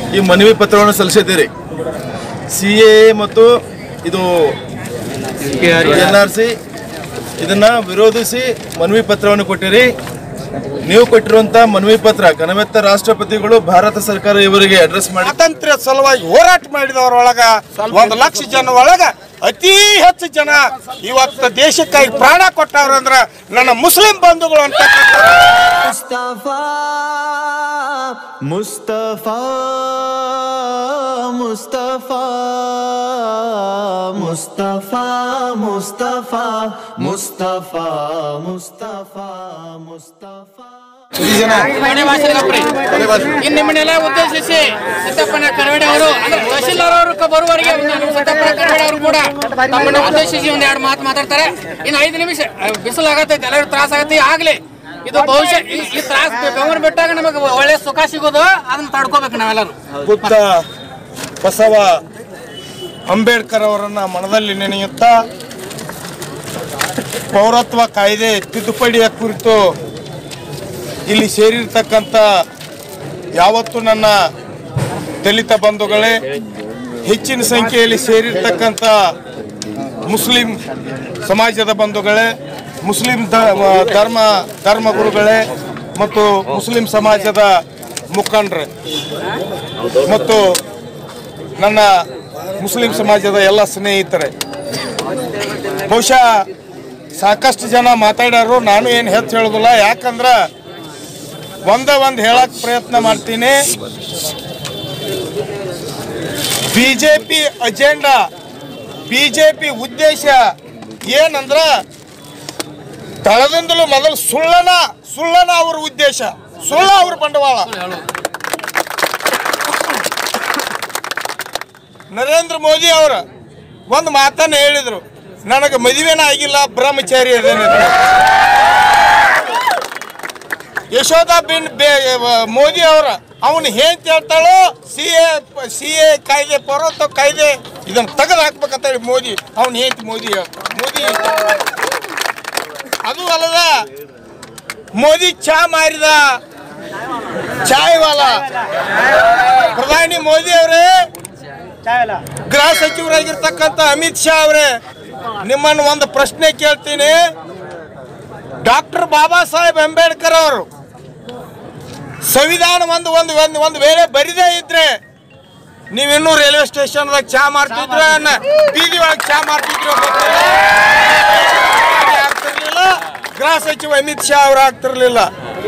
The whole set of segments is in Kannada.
ಈ ಮನವಿ ಪತ್ರವನ್ನು ಸಲ್ಲಿಸಿದ್ದೀರಿ ಸಿ ಎ ಮತ್ತು ಇದು ಎನ್ ಆರ್ ಸಿ ಇದನ್ನ ವಿರೋಧಿಸಿ ಮನವಿ ಪತ್ರವನ್ನು ಕೊಟ್ಟಿರಿ ನೀವು ಕೊಟ್ಟಿರುವಂತ ಮನವಿ ಪತ್ರ ಘನವೆತ್ತ ರಾಷ್ಟ್ರಪತಿಗಳು ಭಾರತ ಸರ್ಕಾರ ಇವರಿಗೆ ಅಡ್ರೆಸ್ ಮಾಡಿ ಸ್ವಾತಂತ್ರ್ಯ ಸಲುವಾಗಿ ಹೋರಾಟ ಮಾಡಿದವರೊಳಗ ಒಂದು ಲಕ್ಷ ಜನ ಒಳಗ ಅತಿ ಹೆಚ್ಚು ಜನ ಇವತ್ತು ದೇಶಕ್ಕಾಗಿ ಪ್ರಾಣ ಕೊಟ್ಟವ್ರು ಅಂದ್ರ ನನ್ನ ಮುಸ್ಲಿಂ ಬಂಧುಗಳು ಅಂತ मुस्तफा मुस्तफा मुस्तफा मुस्तफा मुस्तफा मुस्तफा मुस्तफा मुस्तफा ಮನೆ ಭಾಷೆಗಪ್ರಿ ಇನ್ನು ನಿಮ್ಮನ್ನೆಲ್ಲ ಉದ್ದೇಶಿಸಿ ಸತ್ಯಪ್ಪನ ಕರವಡೆ ಅವರು ಅಂದ್ರೆ ತಹಶೀಲ್ದಾರ್ ಅವರು ಬರುವವರೆಗೆ ನಮ್ಮ ಸತ್ಯಪ್ಪನ ಕರವಡೆ ಅವರು ಕೂಡ ತಮ್ಮನ್ನ ಉದ್ದೇಶಿಸಿ ಒಂದ್ ಎರಡು ಮಾತು ಮಾತಾಡ್ತಾರೆ ಇನ್ನು ಐದು ನಿಮಿಷ ಬಿಸಿಲು ಆಗತ್ತೈತೆ ಎಲ್ಲರೂ ತ್ರಾಸ ಆಗತ್ತೆ ಆಗ್ಲಿ ಇದು ಬಹುಶಃ ಈ ಈ ತ್ರಾಸ ಬೆಂಗಳೂರು ಬಿಟ್ಟಾಗ ನಮಗೆ ಒಳ್ಳೆ ಸುಖ ಸಿಗೋದು ಅದನ್ನ ತಡ್ಕೋಬೇಕು ನಾವೆಲ್ಲರೂ ಬುದ್ಧ ಬಸವ ಅಂಬೇಡ್ಕರ್ ಅವರನ್ನ ಮನದಲ್ಲಿ ನೆನೆಯುತ್ತಾ ಪೌರತ್ವ ಕಾಯ್ದೆ ತಿದ್ದುಪಡಿಯ ಕುರಿತು ಇಲ್ಲಿ ಸೇರಿರ್ತಕ್ಕಂಥ ಯಾವತ್ತು ನನ್ನ ದಲಿತ ಬಂಧುಗಳೇ ಹೆಚ್ಚಿನ ಸಂಖ್ಯೆಯಲ್ಲಿ ಸೇರಿರ್ತಕ್ಕಂಥ ಮುಸ್ಲಿಂ ಸಮಾಜದ ಬಂಧುಗಳೇ ಮುಸ್ಲಿಂ ಧ- ಧರ್ಮ ಧರ್ಮಗುರುಗಳೇ ಮತ್ತು ಮುಸ್ಲಿಂ ಸಮಾಜದ ಮುಖಂಡರೇ ಮತ್ತು ನನ್ನ ಮುಸ್ಲಿಂ ಸಮಾಜದ ಎಲ್ಲ ಸ್ನೇಹಿತರೆ ಬಹುಶಃ ಸಾಕಷ್ಟು ಜನ ಮಾತಾಡ್ಯಾರು ನಾನು ಏನು ಹೆಚ್ಚು ಹೇಳೋದಿಲ್ಲ ಯಾಕಂದ್ರೆ ಒಂದೇ ಒಂದು ಹೇಳಕ್ ಪ್ರಯತ್ನ ಮಾಡ್ತೀನಿ ಬಿಜೆಪಿ ಅಜೆಂಡಾ ಬಿಜೆಪಿ ಉದ್ದೇಶ ಏನಂದ್ರ ತಳದಿಂದಲೂ ಮೊದಲು ಸುಳ್ಳನ ಸುಳ್ಳನ ಅವ್ರ ಉದ್ದೇಶ ಸುಳ್ಳ ಅವ್ರ ಬಂಡವಾಳ ನರೇಂದ್ರ ಮೋದಿ ಅವರ ಒಂದು ಮಾತನ್ನ ಹೇಳಿದ್ರು ನನಗೆ ಮದುವೆನ ಆಗಿಲ್ಲ ಬ್ರಹ್ಮಚಾರಿ ಅದೇನೆ ಯಶೋಧ ಬಿನ್ ಬೇ- ಮೋದಿ ಅವರ ಅವನು ಏನ್ ಹೇಳ್ತಾಳೋ ಸಿ ಎ ಸಿ ಎ ಕಾಯ್ದೆ ಪೌರತ್ವ ಕಾಯ್ದೆ ಇದನ್ನ ತೆಗೆದು ಹಾಕ್ಬೇಕಂತ ಹೇಳಿ ಮೋದಿ ಅವನು ಹೇಳ್ತಿ ಮೋದಿ ಹೇಳ್ತಾನೆ. ಮೋದಿ ಅದು ಅಲ್ಲದ ಮೋದಿ ಚಾ ಮಾರಿದ ಚಾಯ್ ವಾಲ ಪ್ರಧಾನಿ ಮೋದಿ ಅವರೇ ಗೃಹ ಸಚಿವರಾಗಿರ್ತಕ್ಕಂಥ ಅಮಿತ್ ಶಾ ಅವರೇ ನಿಮ್ಮನ್ನು ಒಂದು ಪ್ರಶ್ನೆ ಕೇಳ್ತೀನಿ ಡಾಕ್ಟರ್ ಬಾಬಾ ಸಾಹೇಬ್ ಅಂಬೇಡ್ಕರ್ ಅವರು ಸಂವಿಧಾನ ಒಂದು ಒಂದು ಒಂದು ಒಂದು ವೇಳೆ ಬರಿದೇ ಇದ್ರೆ ನೀವಿನ್ನೂ ರೈಲ್ವೆ ಸ್ಟೇಷನ್ದಾಗ ಚಾ ಮಾಡ್ತಿದ್ರ ಬೀದಿ ಒಳಗೆ ಚಾ ಮಾಡ್ತಿದ್ರು ಆಗ್ತಿರ್ಲಿಲ್ಲ ಗೃಹ ಸಚಿವ ಅಮಿತ್ ಶಾ ಅವ್ರು ಆಗ್ತಿರ್ಲಿಲ್ಲ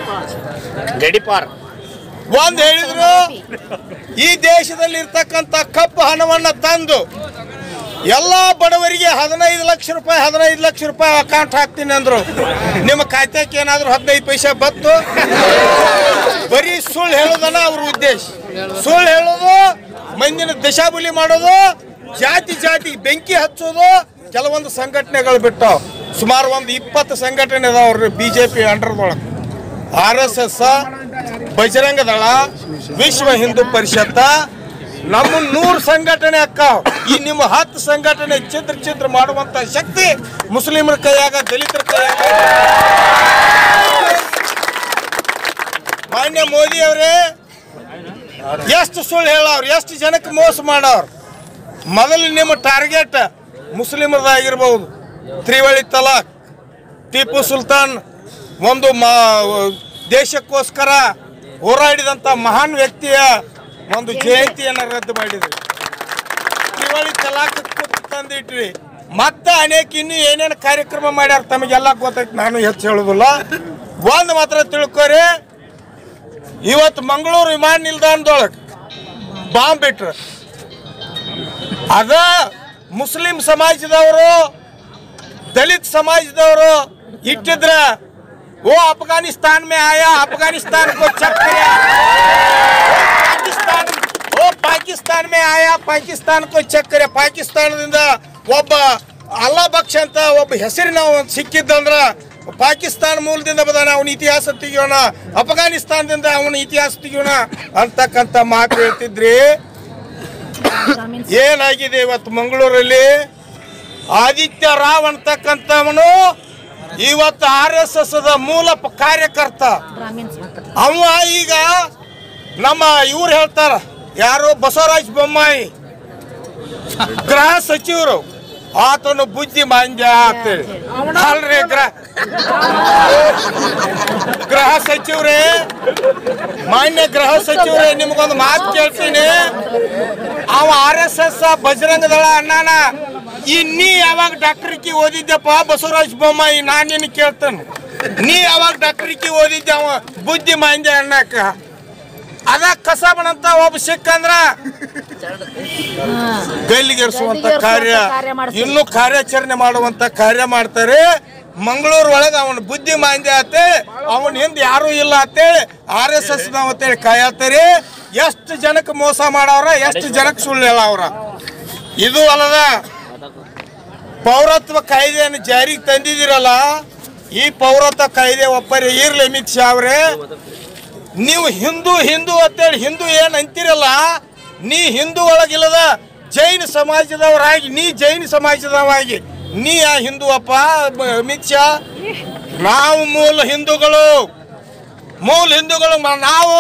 ಒಂದ್ ಹೇಳಿದ್ರು ಈ ದೇಶದಲ್ಲಿ ಇರ್ತಕ್ಕಂಥ ಕಪ್ಪು ಹಣವನ್ನ ತಂದು ಎಲ್ಲಾ ಬಡವರಿಗೆ ಹದಿನೈದು ಲಕ್ಷ ರೂಪಾಯಿ ಹದಿನೈದು ಲಕ್ಷ ರೂಪಾಯಿ ಅಕೌಂಟ್ ಹಾಕ್ತೀನಿ ಅಂದ್ರು ನಿಮ್ಮ ಖಾತೆಗೆ ಏನಾದ್ರು ಹದಿನೈದು ಪೈಸೆ ಬತ್ತು ಬರೀ ಸುಳ್ಳು ಹೇಳೋದನ್ನ ಅವ್ರ ಉದ್ದೇಶ ಸುಳ್ಳು ಹೇಳೋದು ಮಂದಿನ ದಶಾಬುಲಿ ಮಾಡೋದು ಜಾತಿ ಜಾತಿ ಬೆಂಕಿ ಹಚ್ಚೋದು ಕೆಲವೊಂದು ಸಂಘಟನೆಗಳು ಬಿಟ್ಟು ಸುಮಾರು ಒಂದು ಇಪ್ಪತ್ತು ಸಂಘಟನೆ ಅದಾವ್ರಿ ಬಿಜೆಪಿ ಅಂಡರ್ದೊಳಗೆ R S S Bajrang Dal Vishwa Hindu ಪರಿಷತ್ತ ನಮ್ಮ ನೂರು ಸಂಘಟನೆ ಅಕ್ಕಾವ್ ಈ ನಿಮ್ಮ ಹತ್ತು ಸಂಘಟನೆ ಚಿತ್ರ ಚಿತ್ರ ಮಾಡುವಂತ ಶಕ್ತಿ ಮುಸ್ಲಿಮರ ಕೈಯಾಗ ದಲಿತರ ಕೈಯಾಗ ಮಾನ್ಯ ಮೋದಿ ಅವರೇ ಎಷ್ಟು ಸುಳ್ಳು ಹೇಳವ್ರು ಎಷ್ಟು ಜನಕ್ಕೆ ಮೋಸ ಮಾಡವ್ರು ಮೊದಲು ನಿಮ್ಮ ಟಾರ್ಗೆಟ್ ಮುಸ್ಲಿಮರದಾಗಿರ್ಬೋದು ತ್ರಿವಳಿ ತಲಾಕ್ ಟಿಪ್ಪು ಸುಲ್ತಾನ್ ಒಂದು ಮಾ ದೇಶಕ್ಕೋಸ್ಕರ ಹೋರಾಡಿದಂಥ ಮಹಾನ್ ವ್ಯಕ್ತಿಯ ಒಂದು ಜಯಂತಿಯನ್ನು ರದ್ದು ಮಾಡಿದ್ರಿ ತ್ರಿವಳಿ ತಲಾಕ್ ತಂದಿಟ್ರಿ ಮತ್ತೆ ಅನೇಕ ಇನ್ನು ಏನೇನು ಕಾರ್ಯಕ್ರಮ ಮಾಡ್ಯಾರ ತಮಗೆಲ್ಲ ಗೊತ್ತೈತಿ ನಾನು ಹೆಚ್ಚು ಹೇಳೋದಿಲ್ಲ ಒಂದು ಮಾತ್ರ ತಿಳ್ಕೊರಿ ಇವತ್ತು ಮಂಗಳೂರು ವಿಮಾನ ನಿಲ್ದಾಣದೊಳಗೆ ಬಾಂಬ್ ಬಿಟ್ರು ಅದ ಮುಸ್ಲಿಂ ಸಮಾಜದವರು ದಲಿತ ಸಮಾಜದವರು ಇಟ್ಟಿದ್ರ ಓ ಅಫ್ಘಾನಿಸ್ತಾನ್ ಮೇ ಆಯಾ ಅಫ್ಘಾನಿಸ್ತಾನ್ ಕೋ ಚಕ್ಕರೆ ಪಾಕಿಸ್ತಾನ ಓ ಪಾಕಿಸ್ತಾನ್ ಮೇ ಆಯಾ ಪಾಕಿಸ್ತಾನ್ ಕೋ ಚಕ್ಕರೆ ಪಾಕಿಸ್ತಾನದಿಂದ ಒಬ್ಬ ಅಲ್ಲಾ ಬಕ್ಷ ಅಂತ ಒಬ್ಬ ಹೆಸರಿನ ಒಂದು ಸಿಕ್ಕಿದ್ದಂದ್ರ ಪಾಕಿಸ್ತಾನ ಮೂಲದಿಂದ ಬದಾನ ಅವನ ಇತಿಹಾಸ ತೆಗಿಯೋಣ ಅಫ್ಘಾನಿಸ್ತಾನದಿಂದ ಅವನ ಇತಿಹಾಸ ತೆಗಿಯೋಣ ಅಂತಕ್ಕಂಥ ಮಾತು ಹೇಳ್ತಿದ್ರಿ ಏನಾಗಿದೆ ಇವತ್ತು ಮಂಗಳೂರಲ್ಲಿ ಆದಿತ್ಯ ರಾವ್ ಅಂತಕ್ಕಂಥವನು ಇವತ್ತು ಆರ್ ಎಸ್ ಎಸ್ ದ ಮೂಲ ಪ- ಕಾರ್ಯಕರ್ತ ಅವ ಈಗ ನಮ್ಮ ಇವ್ರು ಹೇಳ್ತಾರ ಯಾರು ಬಸವರಾಜ ಬೊಮ್ಮಾಯಿ ಗೃಹ ಸಚಿವರು ಆತನು ಬುದ್ಧಿ ಮಾಂದ್ಯ ಅಂತೇಳಿ ಅಲ್ರಿ ಗ್ರಹ ಗೃಹ ಸಚಿವರೇ ಮಾನ್ಯ ಗೃಹ ಸಚಿವರೇ ನಿಮ್ಗೊಂದು ಮಾತು ಕೇಳ್ತೀನಿ ಅವ ಆರ್ ಎಸ್ ಎಸ್ ಬಜರಂಗ ದಳ ಅಣ್ಣನ ಈ ನೀ ಯಾವಾಗ ಡಾಕ್ಟರ್ಕಿ ಓದಿದ್ದಪ್ಪ ಬಸವರಾಜ ಬೊಮ್ಮಾಯಿ ನಾನು ನಿನ್ನ ಕೇಳ್ತೇನೆ ನೀ ಯಾವಾಗ ಡಾಕ್ಟರ್ಕಿ ಓದಿದ್ದೆ ಅವ ಬುದ್ಧಿ ಮಾಂದ್ಯ ಅಣ್ಣಕ್ಕ ಅದ ಕಸಬನಂತ ಒಬ್ಬ ಸಿಕ್ಕಂದ್ರ ಗಲ್ಲಿಗೇರಿಸುವಂತ ಕಾರ್ಯ ಇನ್ನೂ ಕಾರ್ಯಾಚರಣೆ ಮಾಡುವಂತ ಕಾರ್ಯ ಮಾಡ್ತಾರೆ ಮಂಗಳೂರು ಒಳಗೆ ಅವನ ಬುದ್ಧಿ ಮಾಂದ್ಯ ಅಂತೇಳಿ ಅವನ ಹಿಂದೆ ಯಾರು ಇಲ್ಲ ಅಂತೇಳಿ ಆರ್ ಎಸ್ ಎಸ್ ಅಂತೇಳಿ ಕಾಯತ್ತಾರೆ ಎಷ್ಟು ಜನಕ್ಕೆ ಮೋಸ ಮಾಡವ್ರ ಎಷ್ಟು ಜನಕ್ಕೆ ಸುಳ್ಳು ಹೇಳವ್ರ ಇದು ಅಲ್ಲದ ಪೌರತ್ವ ಕಾಯ್ದೆಯನ್ನು ಜಾರಿಗೆ ತಂದಿದ್ದೀರಲ್ಲ ಈ ಪೌರತ್ವ ಕಾಯ್ದೆ ಒಪ್ಪರಿ ಇರ್ಲಿ ಅಮಿತ್ ಶಾ ಅವರೇ ನೀವು ಹಿಂದೂ ಹಿಂದೂ ಅಂತೇಳಿ ಹಿಂದೂ ಏನ್ ಅಂತೀರಲ್ಲ ನೀ ಹಿಂದೂ ಒಳಗಿಲ್ಲದ ಜೈನ ಸಮಾಜದವರಾಗಿ ನೀ ಜೈನ ಸಮಾಜದವಾಗಿ ನೀ ಯಾ ಹಿಂದೂ ಅಪ್ಪ ಬ- ಅಮಿತ್ ಶಾ ನಾವು ಮೂಲ ಹಿಂದೂಗಳು ಮೂಲ ಹಿಂದೂಗಳು ಮ- ನಾವು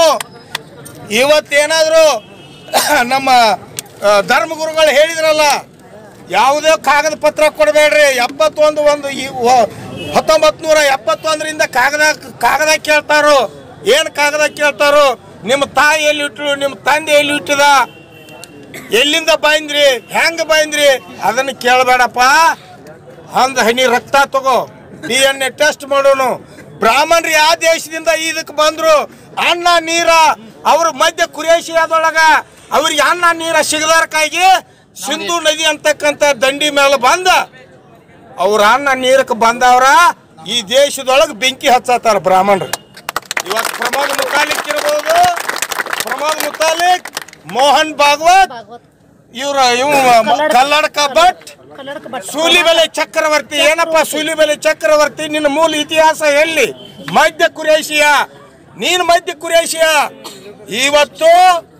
ಇವತ್ತೇನಾದರೂ ನಮ್ಮ ಆ, ಧರ್ಮಗುರುಗಳು ಹೇಳಿದ್ರಲ್ಲ ಯಾವುದೇ ಕಾಗದ ಪತ್ರ ಕೊಡಬೇಡ್ರಿ ಎಪ್ಪತ್ತೊಂದು ಒಂದು ಹತ್ತೊಂಬತ್ತು ನೂರ ಎಪ್ಪತ್ತೊಂದರಿಂದ ಕಾಗದ ಕಾಗದ ಕೇಳ್ತಾರೋ ಏನು ಕಾಗದ ಕೇಳ್ತಾರೋ ನಿಮ್ಮ ತಾಯಿ ಎಲ್ಲಿ ಇಟ್ಟಳು ನಿಮ್ಮ ತಂದೆ ಎಲ್ಲಿ ಇಟ್ಟಿದ ಎಲ್ಲಿಂದ ಬಂದ್ರಿ ಹೆಂಗ ಬಂದ್ರಿ ಅದನ್ನ ಕೇಳಬೇಡಪ್ಪ ಅಂದ ಹನಿ ರಕ್ತ ತಗೋ ಡಿ ಎನ್ ಎ ಟೆಸ್ಟ್ ಮಾಡೋನು ಬ್ರಾಹ್ಮಣರು ಯಾವ ದೇಶದಿಂದ ಇದಕ್ಕೆ ಬಂದ್ರು ಅನ್ನ ನೀರ ಅವ್ರ ಮಧ್ಯ ಕುರೇಶಿಯಾದೊಳಗ ಅವ್ರಿಗೆ ಅನ್ನ ನೀರ ಸಿಗದಾರಕ್ಕಾಗಿ ಸಿಂಧು ನದಿ ಅಂತಕ್ಕಂಥ ದಂಡಿ ಮೇಲೆ ಬಂದ ಅವ್ರ ಅನ್ನ ನೀರಕ್ಕೆ ಬಂದವ್ರ ಈ ದೇಶದೊಳಗೆ ಬೆಂಕಿ ಹಚ್ಚತ್ತಾರ ಬ್ರಾಹ್ಮಣರು ಇವತ್ತು ಪ್ರಮೋದ್ ಮುತಾಲಿಕ್ ಇರ್ಬೋದು ಪ್ರಮೋದ್ ಮುತಾಲಿಕ್ ಮೋಹನ್ ಭಾಗವತ್ ಇವ್ರ ಇವ್ ಕಲ್ಲಡ್ಕ ಭಟ್ ಕನ್ನಡಕ ಬಟ್ ಸೂಲಿಬೆಲೆ ಚಕ್ರವರ್ತಿ ಏನಪ್ಪ ಸೂಲಿಬೆಲೆ ಚಕ್ರವರ್ತಿ ನಿನ್ನ ಮೂಲ ಇತಿಹಾಸ ಎಲ್ಲಿ ಮಧ್ಯ ಕುರೇಶಿಯಾ ನೀನು ಮಧ್ಯ ಕುರೇಶಿಯಾ ಇವತ್ತು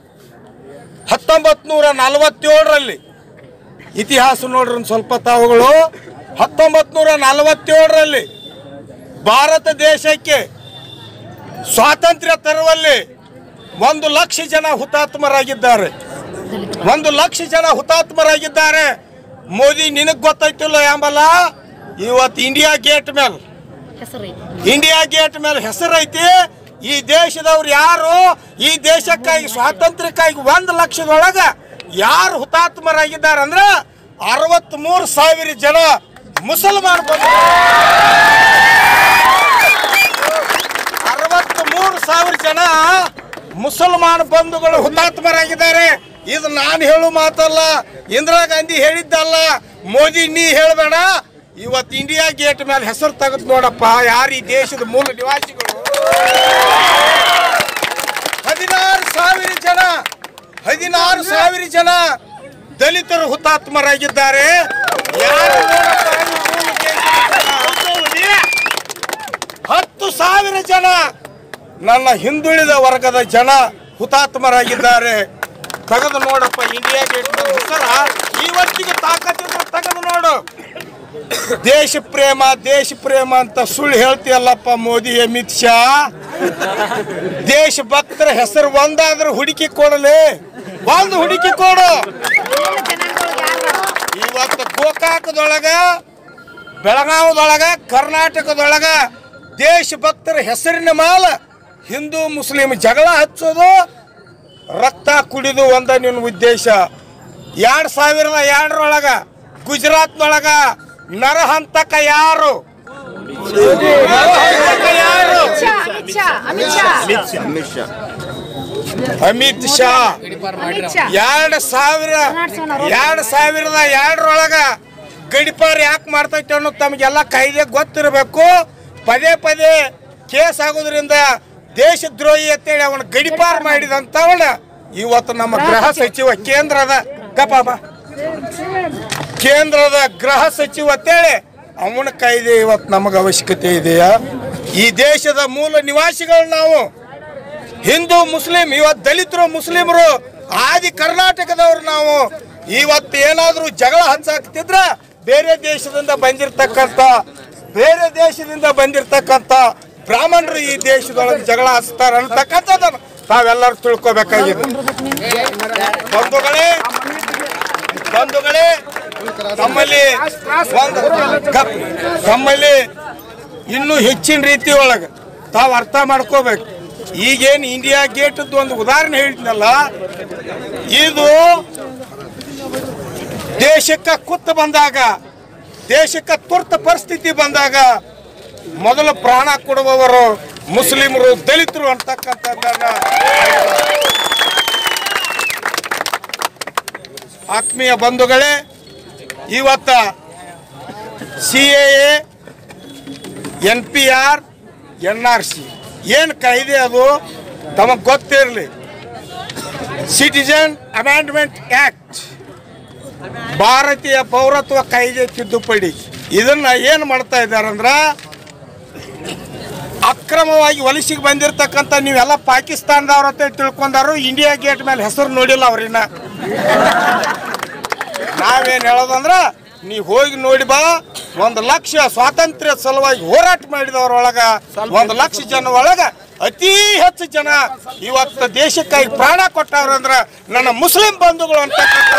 ಹತ್ತೊಂಬತ್ ನೂರ ನಲವತ್ತೇಳರಲ್ಲಿ ಇತಿಹಾಸ ನೋಡ್ರಿ ಒಂದ್ ಸ್ವಲ್ಪ ತಾವುಗಳು ಹತ್ತೊಂಬತ್ ನೂರ ನಲವತ್ತೇಳರಲ್ಲಿ ಭಾರತ ದೇಶಕ್ಕೆ ಸ್ವಾತಂತ್ರ್ಯ ತರುವಲ್ಲಿ ಒಂದು ಲಕ್ಷ ಜನ ಹುತಾತ್ಮರಾಗಿದ್ದಾರೆ ಒಂದು ಲಕ್ಷ ಜನ ಹುತಾತ್ಮರಾಗಿದ್ದಾರೆ ಮೋದಿ ನಿನಗ್ ಗೊತ್ತೈತಿಲ್ಲ ಎಂಬಲ್ಲ ಇವತ್ತು ಇಂಡಿಯಾ ಗೇಟ್ ಮೇಲೆ ಹೆಸರು ಐತಿ ಇಂಡಿಯಾ ಗೇಟ್ ಮೇಲೆ ಹೆಸರೈತಿ ಈ ದೇಶದವ್ರು ಯಾರು ಈ ದೇಶಕ್ಕಾಗಿ ಸ್ವಾತಂತ್ರ್ಯಕ್ಕಾಗಿ ಒಂದು ಲಕ್ಷದೊಳಗ ಯಾರು ಹುತಾತ್ಮರಾಗಿದ್ದಾರೆ ಅಂದ್ರೆ ಅರವತ್ತ್ ಮೂರು ಸಾವಿರ ಜನ ಮುಸಲ್ಮಾನ್ ಬಂಧು ಅರವತ್ತ್ ಮೂರು ಸಾವಿರ ಜನ ಮುಸಲ್ಮಾನ್ ಬಂಧುಗಳು ಹುತಾತ್ಮರಾಗಿದ್ದಾರೆ ಇದು ನಾನು ಹೇಳು ಮಾತಲ್ಲ ಇಂದಿರಾ ಗಾಂಧಿ ಹೇಳಿದ್ದಲ್ಲ ಮೋದಿ ನೀ ಹೇಳಬೇಡ ಇವತ್ತು ಇಂಡಿಯಾ ಗೇಟ್ ಮೇಲೆ ಹೆಸರು ತೆಗೆದು ನೋಡಪ್ಪ ಯಾರು ಈ ದೇಶದ ಮೂಲ ನಿವಾಸಿಗಳು ಹದಿನಾರು ಸಾವಿರ ಜನ ಹದಿನಾರು ಸಾವಿರ ಜನ ದಲಿತರು ಹುತಾತ್ಮರಾಗಿದ್ದಾರೆ ಯಾರು ನೋಡಪ್ಪ ಈ ಮೂಲ ದೇಶದ ಜನ? ಹತ್ತು ಸಾವಿರ ಜನ ನನ್ನ ಹಿಂದುಳಿದ ವರ್ಗದ ಜನ ಹುತಾತ್ಮರಾಗಿದ್ದಾರೆ ತೆಗೆದು ನೋಡಪ್ಪ ಇಂಡಿಯಾ ಗೇಟ್ ಮೇಲೆ ಹೆಸರ ಇವತ್ತಿಗೆ ತಾಕತ್ತಿದ್ರೆ ತೆಗೆದು ನೋಡು ದೇಶ ಪ್ರೇಮ ದೇಶ ಪ್ರೇಮ ಅಂತ ಸುಳ್ಳು ಹೇಳ್ತೀಯಲ್ಲಪ್ಪ ಮೋದಿ ಅಮಿತ್ ಶಾ ದೇಶ ಭಕ್ತರ ಹೆಸರು ಒಂದಾದ್ರೆ ಹುಡುಕಿ ಕೊಡಲಿ ಒಂದು ಹುಡುಕಿ ಕೊಡು ಇವತ್ತು ಗೋಕಾಕದೊಳಗ ಬೆಳಗಾವದೊಳಗ ಕರ್ನಾಟಕದೊಳಗ ದೇಶಭಕ್ತರ ಹೆಸರಿನ ಮಾಲ ಹಿಂದೂ ಮುಸ್ಲಿಂ ಜಗಳ ಹಚ್ಚೋದು ರಕ್ತ ಕುಡಿದು ಒಂದ ನಿನ್ನ ಉದ್ದೇಶ ಎರಡ್ ಸಾವಿರದ ಎರಡರೊಳಗ ಗುಜರಾತ್ನೊಳಗ ನರಹಂತಕ ಯಾರು ನರಹಂತಕ ಯಾರು ಅಮಿತ್ ಶಾ ಅಮಿತ್ ಶಾ ಅಮಿತ್ ಶಾ ಅಮಿತ್ ಶಾ ಎರಡ್ ಸಾವಿರ ಎರಡ್ ಸಾವಿರದ ಎರಡರೊಳಗ ಗಡಿಪಾರ್ ಯಾಕೆ ಮಾಡ್ತೈತೆ ಅನ್ನೋದು ತಮಗೆಲ್ಲ ಕಾಯ್ದೆ ಗೊತ್ತಿರಬೇಕು ಪದೇ ಪದೇ ಕೇಸ್ ಆಗೋದ್ರಿಂದ ದೇಶದ್ರೋಹಿ ಅಂತೇಳಿ ಅವನ ಗಡಿಪಾರ್ ಮಾಡಿದಂತವನ ಇವತ್ತು ನಮ್ಮ ಗೃಹ ಸಚಿವ ಕೇಂದ್ರದ ಗಪ ಬಾ. ಕೇಂದ್ರದ ಗೃಹ ಸಚಿವ ಅಂತೇಳಿ ಅವನ ಕಾಯ್ದೆ ಇವತ್ತು ನಮಗೆ ಅವಶ್ಯಕತೆ ಇದೆಯಾ ಈ ದೇಶದ ಮೂಲ ನಿವಾಸಿಗಳು ನಾವು ಹಿಂದೂ ಮುಸ್ಲಿಂ ಇವತ್ತು ದಲಿತರು ಮುಸ್ಲಿಮರು ಆದಿ ಕರ್ನಾಟಕದವ್ರು ನಾವು ಇವತ್ತು ಏನಾದರೂ ಜಗಳ ಹಂಚಾಕ್ತಿದ್ರ ಬೇರೆ ದೇಶದಿಂದ ಬಂದಿರತಕ್ಕಂಥ ಬೇರೆ ದೇಶದಿಂದ ಬಂದಿರತಕ್ಕಂಥ ಬ್ರಾಹ್ಮಣರು ಈ ದೇಶದೊಳಗೆ ಜಗಳ ಹಚ್ತಾರ ಅಂತಕ್ಕಂಥದ್ದನ್ನು ತಾವೆಲ್ಲರೂ ತಿಳ್ಕೊಬೇಕಾಗಿದೆ ಬಂಧುಗಳೇ ಬಂಧುಗಳೇ ತಮ್ಮಲ್ಲಿ ಒಂದು ಕಪ್- ತಮ್ಮಲ್ಲಿ ಇನ್ನೂ ಹೆಚ್ಚಿನ ರೀತಿ ಒಳಗೆ ತಾವು ಅರ್ಥ ಮಾಡ್ಕೋಬೇಕು ಈಗೇನು ಇಂಡಿಯಾ ಗೇಟದ್ದು ಒಂದು ಉದಾಹರಣೆ ಹೇಳಿದ್ನಲ್ಲ ಇದು ದೇಶಕ್ಕೆ ಕುತ್ತು ಬಂದಾಗ ದೇಶಕ್ಕೆ ತುರ್ತು ಪರಿಸ್ಥಿತಿ ಬಂದಾಗ ಮೊದಲು ಪ್ರಾಣ ಕೊಡುವವರು ಮುಸ್ಲಿಮರು ದಲಿತರು ಅಂತಕ್ಕಂಥದ್ದನ್ನ ಆತ್ಮೀಯ ಬಂಧುಗಳೇ ಇವತ್ತ C A N P R N R C ಏನು ಕಾಯ್ದೆ ಅದು ತಮಗೆ ಗೊತ್ತಿರಲಿ ಸಿಟಿಜನ್ ಅಮೆಂಡ್ಮೆಂಟ್ ಆಕ್ಟ್ ಭಾರತೀಯ ಪೌರತ್ವ ಕಾಯ್ದೆ ತಿದ್ದುಪಡಿ ಇದನ್ನ ಏನು ಮಾಡ್ತಾ ಇದ್ದಾರೆ ಅಂದ್ರೆ ಅಕ್ರಮವಾಗಿ ವಲಸಿಗೆ ಬಂದಿರತಕ್ಕಂಥ ನೀವೆಲ್ಲ ಪಾಕಿಸ್ತಾನದವ್ರ ಅಂತ ತಿಳ್ಕೊಂಡಾರು ಇಂಡಿಯಾ ಗೇಟ್ ಮೇಲೆ ಹೆಸರು ನೋಡಿಲ್ಲ ಅವ್ರಿನ್ನ ನಾವೇನು ಹೇಳೋದಂದ್ರ ನೀ ಹೋಗಿ ನೋಡಿ ಬಾ ಒಂದು ಲಕ್ಷ ಸ್ವಾತಂತ್ರ್ಯ ಸಲುವಾಗಿ ಹೋರಾಟ ಮಾಡಿದವರೊಳಗ ಒಂದು ಲಕ್ಷ ಜನ ಒಳಗ ಅತಿ ಹೆಚ್ಚು ಜನ ಇವತ್ತು ದೇಶಕ್ಕಾಗಿ ಪ್ರಾಣ ಕೊಟ್ಟವ್ರು ಅಂದ್ರ ನನ್ನ ಮುಸ್ಲಿಂ ಬಂಧುಗಳು ಅಂತಕ್ಕಂಥ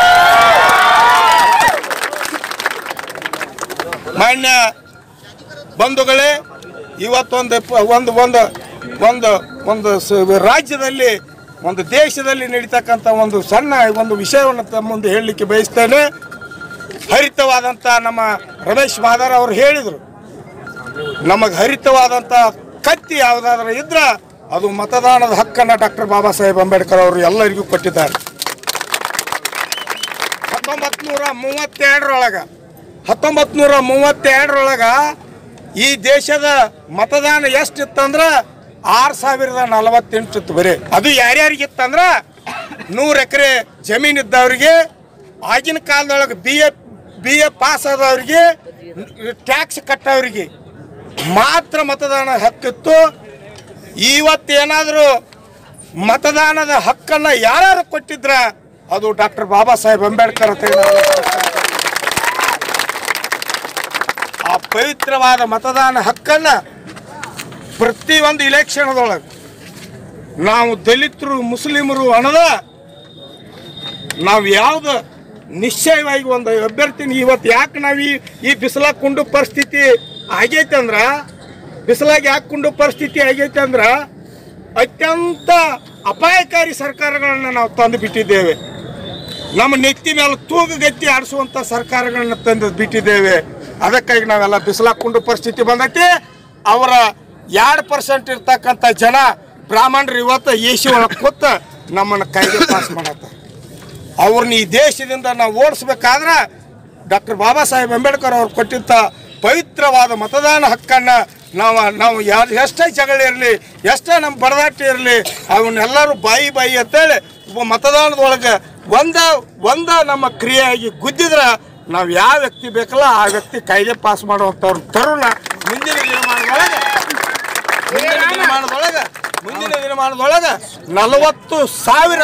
ಮಾನ್ಯ ಬಂಧುಗಳೇ ಇವತ್ತೊಂದು ಪ- ಒಂದು ಒಂದು ಒಂದು ಒಂದು ಸ- ರಾಜ್ಯದಲ್ಲಿ ಒಂದು ದೇಶದಲ್ಲಿ ನಡೀತಕ್ಕಂಥ ಒಂದು ಸಣ್ಣ ಒಂದು ವಿಷಯವನ್ನು ತಮ್ಮ ಮುಂದೆ ಹೇಳಲಿಕ್ಕೆ ಬಯಸ್ತೇನೆ ಹರಿತವಾದಂಥ ನಮ್ಮ ರಮೇಶ್ ಮಾದಾರ್ ಅವರು ಹೇಳಿದರು ನಮಗೆ ಹರಿತವಾದಂಥ ಕತ್ತಿ ಯಾವುದಾದ್ರೂ ಇದ್ರ ಅದು ಮತದಾನದ ಹಕ್ಕನ್ನು ಡಾಕ್ಟರ್ ಬಾಬಾ ಸಾಹೇಬ್ ಅಂಬೇಡ್ಕರ್ ಅವರು ಎಲ್ಲರಿಗೂ ಕೊಟ್ಟಿದ್ದಾರೆ ಹತ್ತೊಂಬತ್ತು ನೂರ ಮೂವತ್ತೆರಡರೊಳಗ ಹತ್ತೊಂಬತ್ತು ನೂರ ಮೂವತ್ತೆರಡರೊಳಗ ಈ ದೇಶದ ಮತದಾನ ಎಷ್ಟಿತ್ತಂದ್ರ ಆರು ಸಾವಿರದ ನಲವತ್ತೆಂಟು ಇತ್ತು ಬರೀ ಅದು ಯಾರ್ಯಾರಿಗಿತ್ತಂದ್ರ ನೂರು ಎಕರೆ ಜಮೀನು ಇದ್ದವ್ರಿಗೆ ಆಗಿನ ಕಾಲದೊಳಗೆ B A B A pass ಆದವ್ರಿಗೆ ಟ್ಯಾಕ್ಸ್ ಕಟ್ಟೋರಿಗೆ ಮಾತ್ರ ಮತದಾನ ಹಕ್ಕಿತ್ತು ಇವತ್ತೇನಾದರೂ ಮತದಾನದ ಹಕ್ಕನ್ನು ಯಾರ್ಯಾರು ಕೊಟ್ಟಿದ್ರ ಅದು ಡಾಕ್ಟರ್ ಬಾಬಾ ಸಾಹೇಬ್ ಅಂಬೇಡ್ಕರ್ ಅಂತ ಹೇಳಿ ಆ ಪವಿತ್ರವಾದ ಮತದಾನ ಹಕ್ಕನ್ನ ಪ್ರತಿಯೊಂದು ಇಲೆಕ್ಷನ್ದೊಳಗೆ ನಾವು ದಲಿತರು ಮುಸ್ಲಿಮರು ಅನ್ನದ ನಾವು ಯಾವ್ದು ನಿಶ್ಚಯವಾಗಿ ಒಂದು ಅಭ್ಯರ್ಥಿನ ಇವತ್ತು ಯಾಕೆ ನಾವು ಈ ಈ ಬಿಸಿಲಾಗ ಕುಂಡು ಪರಿಸ್ಥಿತಿ ಆಗೈತೆ ಅಂದ್ರ ಬಿಸಿಲಾಗ ಯಾಕೆ ಕುಂಡು ಪರಿಸ್ಥಿತಿ ಆಗೈತೆ ಅಂದ್ರ ಅತ್ಯಂತ ಅಪಾಯಕಾರಿ ಸರ್ಕಾರಗಳನ್ನ ನಾವು ತಂದು ಬಿಟ್ಟಿದ್ದೇವೆ ನಮ್ಮ ನೆತ್ತಿ ಮೇಲೆ ತೂಗುಗತ್ತಿ ಆಡಿಸುವಂತ ಸರ್ಕಾರಗಳನ್ನ ತಂದು ಬಿಟ್ಟಿದ್ದೇವೆ ಅದಕ್ಕಾಗಿ ನಾವೆಲ್ಲ ಬಿಸಿಲಾಕೊಂಡು ಪರಿಸ್ಥಿತಿ ಬಂದೈತಿ ಅವರ ಎರಡು ಪರ್ಸೆಂಟ್ ಇರ್ತಕ್ಕಂಥ ಜನ ಬ್ರಾಹ್ಮಣರು ಇವತ್ತು ಏಸಿ ಒಳಗೆ ಕೂತ ನಮ್ಮನ್ನು ಕಾಯ್ದೆ ಪಾಸ್ ಮಾಡತ್ತ ಅವ್ರನ್ನ ಈ ದೇಶದಿಂದ ನಾವು ಓಡಿಸ್ಬೇಕಾದ್ರೆ ಡಾಕ್ಟರ್ ಬಾಬಾ ಸಾಹೇಬ್ ಅಂಬೇಡ್ಕರ್ ಅವ್ರು ಕೊಟ್ಟಿದ್ದ ಪವಿತ್ರವಾದ ಮತದಾನ ಹಕ್ಕನ್ನ ನಾವು ನಾವು ಯಾರು ಎಷ್ಟೇ ಜಗಳ ಇರಲಿ ಎಷ್ಟೇ ನಮ್ಮ ಬಡದಾಟ ಇರಲಿ ಅವನ್ನೆಲ್ಲರೂ ಬಾಯಿ ಬಾಯಿ ಅಂತೇಳಿ ಒಬ್ಬ ಮತದಾನದೊಳಗೆ ಒಂದ ಒಂದ ನಮ್ಮ ಕ್ರಿಯೆಯಾಗಿ ಗುದ್ದಿದ್ರೆ ನಾವು ಯಾವ ವ್ಯಕ್ತಿ ಬೇಕಲ್ಲ ಆ ವ್ಯಕ್ತಿ ಕಾಯ್ದೆ ಪಾಸ್ ಮಾಡುವಂಥವ್ರ ತರುಣ ಮುಂದಿನ ದಿನಮಾನದೊಳಗೆ ಮುಂದಿನ ದಿನಮಾನದೊಳಗೆ ಮುಂದಿನ ದಿನಮಾನದೊಳಗೆ ನಲವತ್ತು ಸಾವಿರ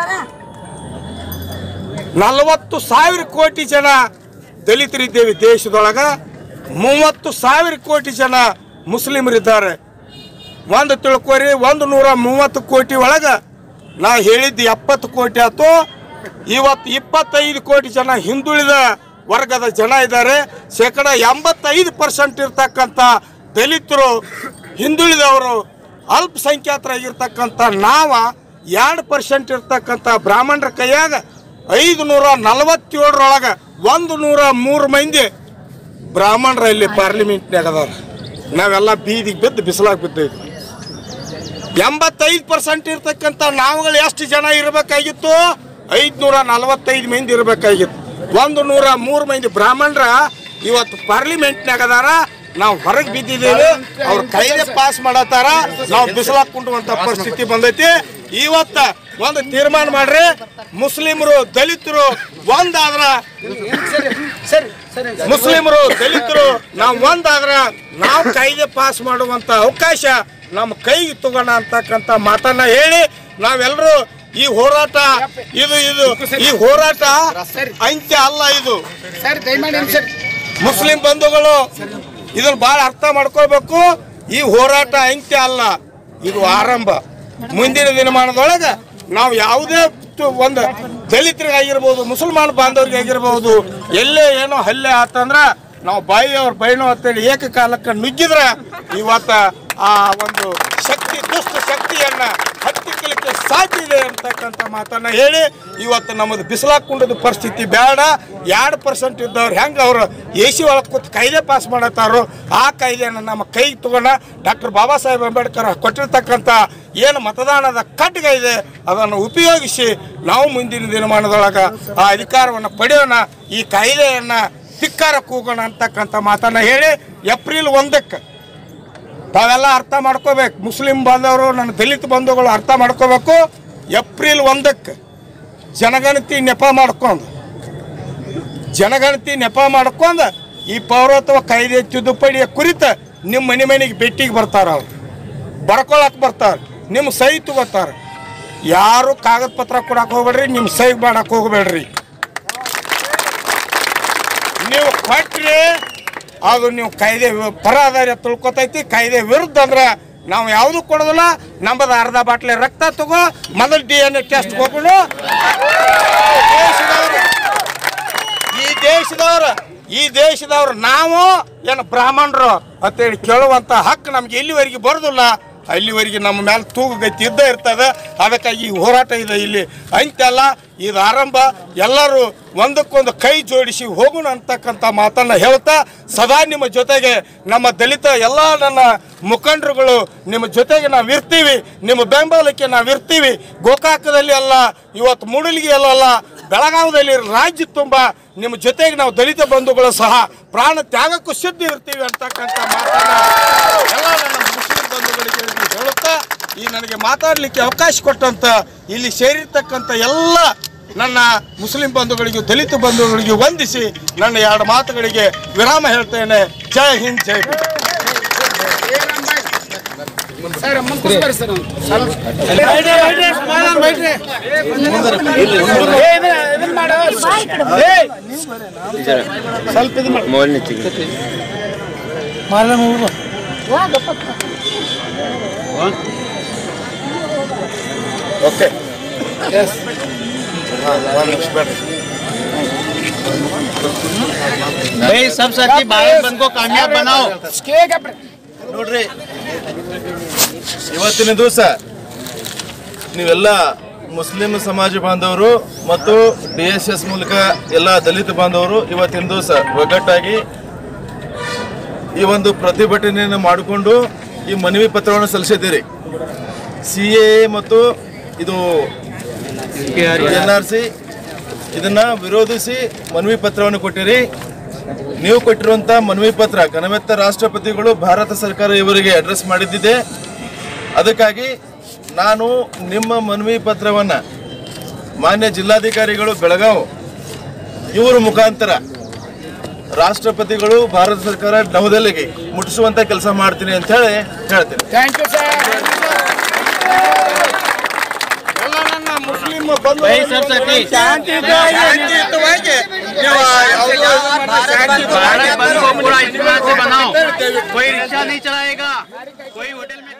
ನಲವತ್ತು ಸಾವಿರ ಕೋಟಿ ಜನ ದಲಿತರಿದ್ದೇವೆ ದೇಶದೊಳಗ ಮೂವತ್ತು ಸಾವಿರ ಕೋಟಿ ಜನ ಮುಸ್ಲಿಮರಿದ್ದಾರೆ ಒಂದು ತಿಳ್ಕೊರಿ ಒಂದು ನೂರ ಮೂವತ್ತು ಕೋಟಿ ಒಳಗೆ ನಾ ಹೇಳಿದ್ದು ಎಪ್ಪತ್ತು ಕೋಟಿ ಆಯ್ತು ಇವತ್ತು ಇಪ್ಪತ್ತೈದು ಕೋಟಿ ಜನ ಹಿಂದುಳಿದ ವರ್ಗದ ಜನ ಇದ್ದಾರೆ ಶೇಕಡ ಎಂಬತ್ತೈದು ಪರ್ಸೆಂಟ್ ಇರ್ತಕ್ಕಂಥ ದಲಿತರು ಹಿಂದುಳಿದವರು ಅಲ್ಪಸಂಖ್ಯಾತರಾಗಿರ್ತಕ್ಕಂಥ ನಾವ ಎರಡು ಪರ್ಸೆಂಟ್ ಇರ್ತಕ್ಕಂಥ ಬ್ರಾಹ್ಮಣರ ಕೈಯಾಗ ಐದು ನೂರ ನಲವತ್ತೇಳರೊಳಗೆ ಒಂದು ನೂರ ಮೂರು ಮಂದಿ ಬ್ರಾಹ್ಮಣರ ಇಲ್ಲಿ ಪಾರ್ಲಿಮೆಂಟ್ನಾಗ ಅದಾರ ನಾವೆಲ್ಲ ಬೀದಿಗೆ ಬಿದ್ದು ಬಿಸಿಲಾಗಿ ಬಿದ್ದೈತಿ ಎಂಬತ್ತೈದು ಪರ್ಸೆಂಟ್ ಇರ್ತಕ್ಕಂಥ ನಾವುಗಳು ಎಷ್ಟು ಜನ ಇರಬೇಕಾಗಿತ್ತು ಐದ್ನೂರ ನಲವತ್ತೈದು ಮಂದಿ ಇರಬೇಕಾಗಿತ್ತು ಒಂದು ನೂರ ಮೂರು ಮಂದಿ ಬ್ರಾಹ್ಮಣರ ಇವತ್ತು ಪಾರ್ಲಿಮೆಂಟ್ನಾಗ ಅದಾರ ನಾವು ಹೊರಗೆ ಬಿದ್ದಿದ್ದೇವೆ ಅವ್ರ ಕೈಲೇ ಪಾಸ್ ಮಾಡತ್ತಾರ ನಾವು ಬಿಸಿಲಾಕೊಂಡುವಂತ ಪರಿಸ್ಥಿತಿ ಬಂದೈತಿ ಇವತ್ತ ಒಂದು ತೀರ್ಮಾನ ಮಾಡ್ರಿ ಮುಸ್ಲಿಮರು ದಲಿತರು ಒಂದಾದ್ರ ಮುಸ್ಲಿಮರು ದಲಿತರು ನಾವು ಒಂದಾದ್ರ ನಾವು ಕಾಯ್ದೆ ಪಾಸ್ ಮಾಡುವಂತ ಅವಕಾಶ ನಮ್ಮ ಕೈಗೆ ತಗೋಣ ಅಂತಕ್ಕಂಥ ಮಾತನ್ನ ಹೇಳಿ ನಾವೆಲ್ಲರೂ ಈ ಹೋರಾಟ ಇದು ಇದು ಈ ಹೋರಾಟ ಅಂತ್ಯ ಅಲ್ಲ ಇದು ಸರ್ ದಯಮಾಡಿ ಸರ್ ಮುಸ್ಲಿಂ ಬಂಧುಗಳು ಇದನ್ನ ಬಹಳ ಅರ್ಥ ಮಾಡ್ಕೋಬೇಕು ಈ ಹೋರಾಟ ಅಂತ್ಯ ಅಲ್ಲ ಇದು ಆರಂಭ ಮುಂದಿನ ದಿನಮಾನದೊಳಗೆ ನಾವು ಯಾವುದೇ ತು- ಒಂದು ದಲಿತರಿಗಾಗಿರ್ಬೋದು ಮುಸಲ್ಮಾನ ಬಾಂಧವರಿಗೆ ಆಗಿರ್ಬೋದು ಎಲ್ಲೇ ಏನೋ ಹಲ್ಲೆ ಆತಂದ್ರ ನಾವು ಬಾಯಿಯವ್ರ ಬೈನೋ ಅಂತೇಳಿ ಏಕಕಾಲಕ್ಕೆ ನುಗ್ಗಿದ್ರ ಇವತ್ತ ಆ ಒಂದು ಶಕ್ತಿ ದುಷ್ಟ ಶಕ್ತಿಯನ್ನ ಹತ್ತಿಕ್ಕಲಿಕ್ಕೆ ಸಾಧ್ಯ ಇದೆ ಅಂತಕ್ಕಂಥ ಮಾತನ್ನ ಹೇಳಿ ಇವತ್ತು ನಮ್ಮದು ಬಿಸಿಲಾಕೊಂಡದ ಪರಿಸ್ಥಿತಿ ಬೇಡ ಎರಡು ಪರ್ಸೆಂಟ್ ಇದ್ದವ್ರು ಹೆಂಗೆ ಅವರು ಎ ಸಿ ಒಳಗೆ ಕೂತು ಕಾಯ್ದೆ ಪಾಸ್ ಮಾಡತ್ತಾರೋ ಆ ಕಾಯ್ದೆಯನ್ನು ನಮ್ಮ ಕೈಗೆ ತಗೊಂಡ ಡಾಕ್ಟರ್ ಬಾಬಾ ಸಾಹೇಬ್ ಅಂಬೇಡ್ಕರ್ ಕೊಟ್ಟಿರ್ತಕ್ಕಂಥ ಏನು ಮತದಾನದ ಖಡ್ಗ ಇದೆ ಅದನ್ನು ಉಪಯೋಗಿಸಿ ನಾವು ಮುಂದಿನ ದಿನಮಾನದೊಳಗೆ ಆ ಅಧಿಕಾರವನ್ನು ಪಡೆಯೋಣ ಈ ಕಾಯ್ದೆಯನ್ನು ಧಿಕ್ಕಾರ ಕೂಗೋಣ ಅಂತಕ್ಕಂಥ ಮಾತನ್ನ ಹೇಳಿ ಏಪ್ರಿಲ್ ಒಂದಕ್ಕೆ ತಾವೆಲ್ಲ ಅರ್ಥ ಮಾಡ್ಕೋಬೇಕು ಮುಸ್ಲಿಂ ಬಾಂಧವರು ನನ್ನ ದಲಿತ ಬಂಧುಗಳು ಅರ್ಥ ಮಾಡ್ಕೋಬೇಕು ಏಪ್ರಿಲ್ ಒಂದಕ್ಕೆ ಜನಗಣತಿ ನೆಪ ಮಾಡ್ಕೊಂಡು ಜನಗಣತಿ ನೆಪ ಮಾಡ್ಕೊಂಡು ಈ ಪೌರತ್ವ ಕಾಯ್ದೆ ತಿದ್ದುಪಡಿಯ ಕುರಿತ ನಿಮ್ಮ ಮನೆ ಮನೆಗೆ ಭೇಟಿಗೆ ಬರ್ತಾರ ಅವ್ರು ಬರ್ಕೊಳಕ್ ಬರ್ತಾರೆ ನಿಮ್ಮ ಸಹಿ ತಗೋತಾರೆ ಯಾರು ಕಾಗದ ಪತ್ರ ಕೊಡಕ್ಕೆ ಹೋಗ್ಬೇಡ್ರಿ ನಿಮ್ಮ ಸಹಿ ಮಾಡಕ್ಕೆ ಹೋಗ್ಬೇಡ್ರಿ ನೀವು ಕೊಟ್ರಿ ಅದು ನೀವು ಕಾಯ್ದೆ ವಿ- ಪರ ಆಧಾರ ತಿಳ್ಕೊತೈತಿ ಕಾಯ್ದೆ ವಿರುದ್ಧ ಅಂದ್ರೆ ನಾವು ಯಾವುದು ಕೊಡೋದಿಲ್ಲ ನಮ್ಮದು ಅರ್ಧ ಬಾಟ್ಲಿ ರಕ್ತ ತಗೋ ಮೊದಲು ಡಿ ಎನ್ ಎ ಟೆಸ್ಟ್ ಹೋಗೋಣ ದೇಶದವ್ರು ಈ ದೇಶದವ್ರು ಈ ದೇಶದವ್ರು ನಾವು ಏನು ಬ್ರಾಹ್ಮಣರು ಅಂತೇಳಿ ಕೇಳುವಂತ ಹಕ್ಕು ನಮ್ಗೆ ಎಲ್ಲಿವರೆಗೆ ಬರೋದಿಲ್ಲ ಅಲ್ಲಿವರೆಗೆ ನಮ್ಮ ಮೇಲೆ ತೂಗುಗತಿ ಇದ್ದೇ ಇರ್ತದೆ ಅದಕ್ಕಾಗಿ ಈ ಹೋರಾಟ ಇದೆ ಇಲ್ಲಿ ಅಂತೆಲ್ಲ ಇದು ಆರಂಭ ಎಲ್ಲರೂ ಒಂದಕ್ಕೊಂದು ಕೈ ಜೋಡಿಸಿ ಹೋಗೋಣ ಅಂತಕ್ಕಂಥ ಮಾತನ್ನ ಹೇಳ್ತಾ ಸದಾ ನಿಮ್ಮ ಜೊತೆಗೆ ನಮ್ಮ ದಲಿತ ಎಲ್ಲ ನನ್ನ ಮುಖಂಡರುಗಳು ನಿಮ್ಮ ಜೊತೆಗೆ ನಾವು ಇರ್ತೀವಿ ನಿಮ್ಮ ಬೆಂಬಲಕ್ಕೆ ನಾವು ಇರ್ತೀವಿ ಗೋಕಾಕದಲ್ಲಿ ಅಲ್ಲ ಇವತ್ತು ಮೂಡಲಿಗೆಯಲ್ಲೂ ಅಲ್ಲ ಬೆಳಗಾವದಲ್ಲಿ ರಾಜ್ಯ ತುಂಬ ನಿಮ್ಮ ಜೊತೆಗೆ ನಾವು ದಲಿತ ಬಂಧುಗಳು ಸಹ ಪ್ರಾಣ ತ್ಯಾಗಕ್ಕೂ ಸಿದ್ಧ ಇರ್ತೀವಿ ಅಂತಕ್ಕಂಥ ಮಾತನ್ನ ಎಲ್ಲ ನನ್ನ ಮುಸ್ಲಿಂ ಬಂಧುಗಳಿಗೆ ಹೇಳುತ್ತಾ ಈ ನನಗೆ ಮಾತಾಡಲಿಕ್ಕೆ ಅವಕಾಶ ಕೊಟ್ಟಂತ ಇಲ್ಲಿ ಸೇರಿರ್ತಕ್ಕಂಥ ಎಲ್ಲ ನನ್ನ ಮುಸ್ಲಿಂ ಬಂಧುಗಳಿಗೂ ದಲಿತ ಬಂಧುಗಳಿಗೂ ವಂದಿಸಿ ನನ್ನ ಎರಡು ಮಾತುಗಳಿಗೆ ವಿರಾಮ ಹೇಳ್ತೇನೆ ಜೈ ಹಿಂದ್ ಜೈ ಭೀಮ್. ಓಕೆ ಹಾ, ಒಂದ್ ನಿಮಿಷ ಬೇಡ್ರಿ. सब साथी भारत बंद को कामयाब बनाओ ನೋಡ್ರಿ ಇವತ್ತಿನ ದಿವಸ ನೀವೆಲ್ಲ ಮುಸ್ಲಿಂ ಸಮಾಜ ಬಾಂಧವರು ಮತ್ತು ಡಿ ಎಸ್ ಎಸ್ ಮೂಲಕ ಎಲ್ಲ ದಲಿತ ಬಾಂಧವರು ಇವತ್ತಿನ ದಿವಸ ಒಗ್ಗಟ್ಟಾಗಿ ಈ ಒಂದು ಪ್ರತಿಭಟನೆಯನ್ನು ಮಾಡಿಕೊಂಡು ಈ ಮನವಿ ಪತ್ರವನ್ನು ಸಲ್ಲಿಸಿದ್ದೀರಿ ಸಿ ಎ ಮತ್ತು ಇದು ಎನ್ ಆರ್ ಸಿ ಇದನ್ನ ವಿರೋಧಿಸಿ ಮನವಿ ಪತ್ರವನ್ನು ಕೊಟ್ಟಿರಿ ನೀವು ಕೊಟ್ಟಿರುವಂತ ಮನವಿ ಪತ್ರ ಘನವೆತ್ತ ರಾಷ್ಟ್ರಪತಿಗಳು ಭಾರತ ಸರ್ಕಾರ ಇವರಿಗೆ ಅಡ್ರೆಸ್ ಮಾಡಿದ್ದಿದೆ ಅದಕ್ಕಾಗಿ ನಾನು ನಿಮ್ಮ ಮನವಿ ಪತ್ರವನ್ನ ಮಾನ್ಯ ಜಿಲ್ಲಾಧಿಕಾರಿಗಳು ಬೆಳಗಾವ್ ಇವರ ಮುಖಾಂತರ ರಾಷ್ಟ್ರಪತಿಗಳು ಭಾರತ ಸರ್ಕಾರ ನವದೆಹಲಿಗೆ ಮುಟ್ಟಿಸುವಂತ ಕೆಲಸ ಮಾಡ್ತೀನಿ ಅಂತ ಹೇಳಿ ಹೇಳ್ತೀನಿ ಥ್ಯಾಂಕ್ ಯು ಸರ್ ಎಲ್ಲ ನನ್ನ ಮುಸ್ಲಿಂ ಬಂಧು भाई सब साथी ಶಾಂತಿಯುತವಾಗಿ ನೀವು ಯಾವುದೋ ಶಾಂತಿಯುತವಾಗಿ भारत बंद को पूरा इतना से बनाओ कोई रिक्शा नहीं चलाएगा कोई होटल में